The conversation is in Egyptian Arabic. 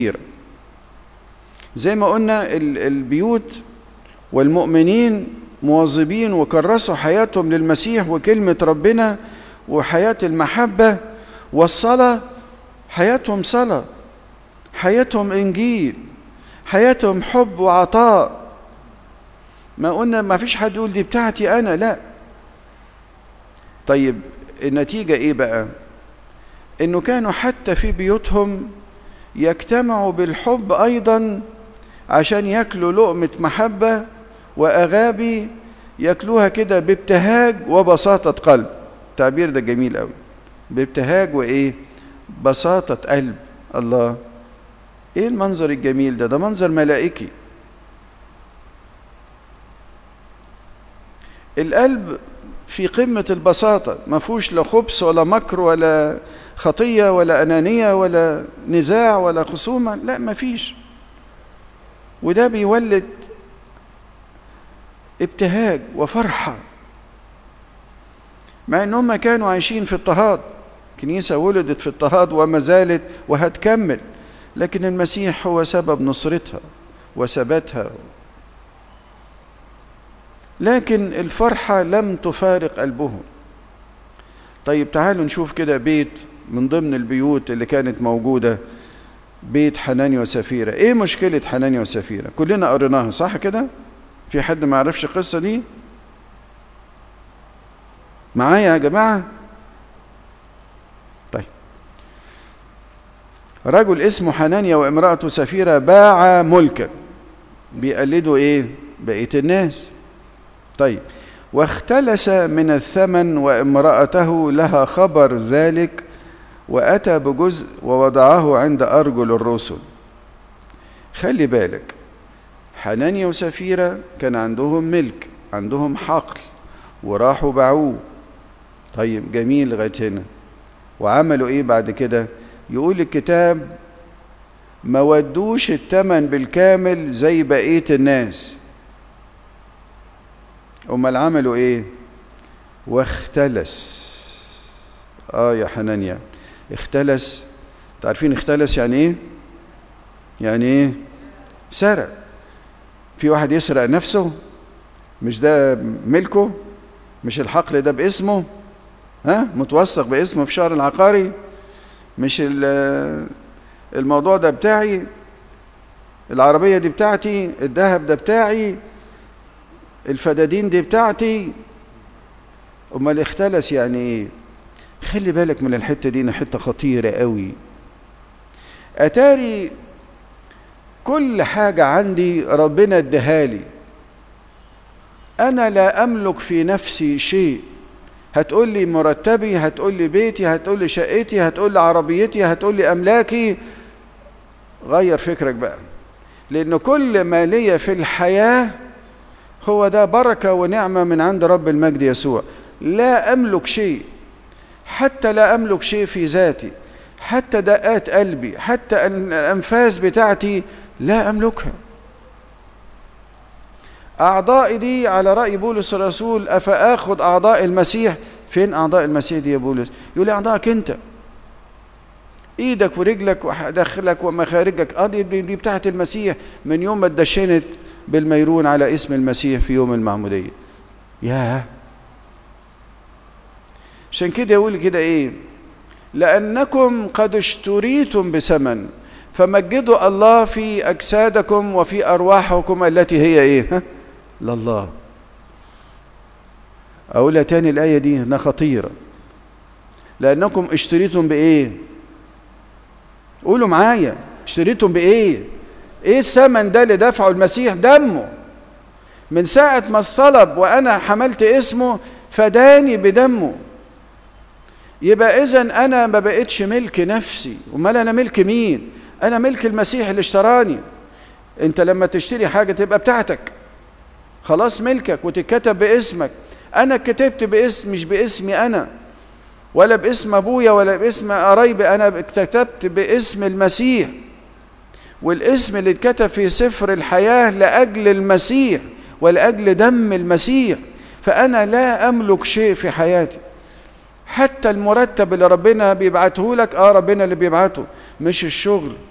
زي ما قلنا البيوت والمؤمنين مواظبين وكرسوا حياتهم للمسيح وكلمة ربنا وحياة المحبة والصلاة حياتهم صلاة حياتهم إنجيل حياتهم حب وعطاء ما قلنا ما فيش حد يقول دي بتاعتي أنا لا طيب النتيجة إيه بقى إنه كانوا حتى في بيوتهم يجتمعوا بالحب أيضا عشان ياكلوا لقمة محبة وأغابي ياكلوها كده بابتهاج وبساطة قلب التعبير ده جميل قوي بابتهاج وإيه بساطة قلب الله إيه المنظر الجميل ده ده منظر ملائكي القلب في قمة البساطة ما فيهوش لا خبث ولا مكر ولا خطية ولا أنانية ولا نزاع ولا خصومة لا ما فيش وده بيولد ابتهاج وفرحة مع ان هم كانوا عايشين في اضطهاد كنيسة ولدت في اضطهاد وما زالت وهتكمل لكن المسيح هو سبب نصرتها وثباتها لكن الفرحة لم تفارق قلبهم طيب تعالوا نشوف كده بيت من ضمن البيوت اللي كانت موجودة بيت حنانيا وسفيرة ايه مشكلة حنانيا وسفيرة كلنا قريناها صح كده في حد ما يعرفش القصة دي معايا يا جماعة طيب رجل اسمه حنانيا وامرأته سفيرة باع ملكا بيقلدوا ايه بقية الناس طيب واختلس من الثمن وامرأته لها خبر ذلك وأتى بجزء ووضعه عند أرجل الرسل خلي بالك حنانيا وسفيرة كان عندهم ملك عندهم حقل وراحوا باعوه طيب جميل لغاية هنا وعملوا ايه بعد كده يقول الكتاب ما ودوش التمن بالكامل زي بقية الناس امال عملوا ايه واختلس اه يا حنانيا اختلس تعرفين اختلس يعني ايه يعني ايه سرق في واحد يسرق نفسه مش ده ملكه مش الحقل ده باسمه ها متوثق باسمه في شهر العقاري مش الموضوع ده بتاعي العربية دي بتاعتي الذهب ده بتاعي الفدادين دي بتاعتي امال اختلس يعني ايه خلي بالك من الحته دي حته خطيره قوي اتاري كل حاجه عندي ربنا ادهالي انا لا املك في نفسي شيء هتقول لي مرتبي هتقول لي بيتي هتقول لي شقتي هتقول لي عربيتي هتقول لي املاكي غير فكرك بقى لان كل ما ليا في الحياه هو ده بركه ونعمه من عند رب المجد يسوع لا املك شيء حتى لا املك شيء في ذاتي حتى دقات قلبي حتى الانفاس بتاعتي لا املكها اعضائي دي على راي بولس الرسول افاخذ اعضاء المسيح فين اعضاء المسيح دي يا بولس يقول لي اعضائك انت ايدك ورجلك وداخلك ومخارجك اه دي, دي, دي بتاعت المسيح من يوم ما اتدشنت بالميرون على اسم المسيح في يوم المعموديه ياه عشان كده يقول كده ايه لانكم قد اشتريتم بثمن فمجدوا الله في اجسادكم وفي ارواحكم التي هي ايه لله اقولها تاني الايه دي انها خطيره لانكم اشتريتم بايه قولوا معايا اشتريتم بايه ايه الثمن ده اللي دفعه المسيح دمه من ساعه ما الصلب وانا حملت اسمه فداني بدمه يبقى اذا انا ما بقتش ملك نفسي امال انا ملك مين انا ملك المسيح اللي اشتراني انت لما تشتري حاجه تبقى بتاعتك خلاص ملكك وتتكتب باسمك انا كتبت باسم مش باسمي انا ولا باسم ابويا ولا باسم قرايبي انا كتبت باسم المسيح والاسم اللي اتكتب في سفر الحياه لاجل المسيح ولاجل دم المسيح فانا لا املك شيء في حياتي حتى المرتب اللي ربنا بيبعته لك اه ربنا اللي بيبعته مش الشغل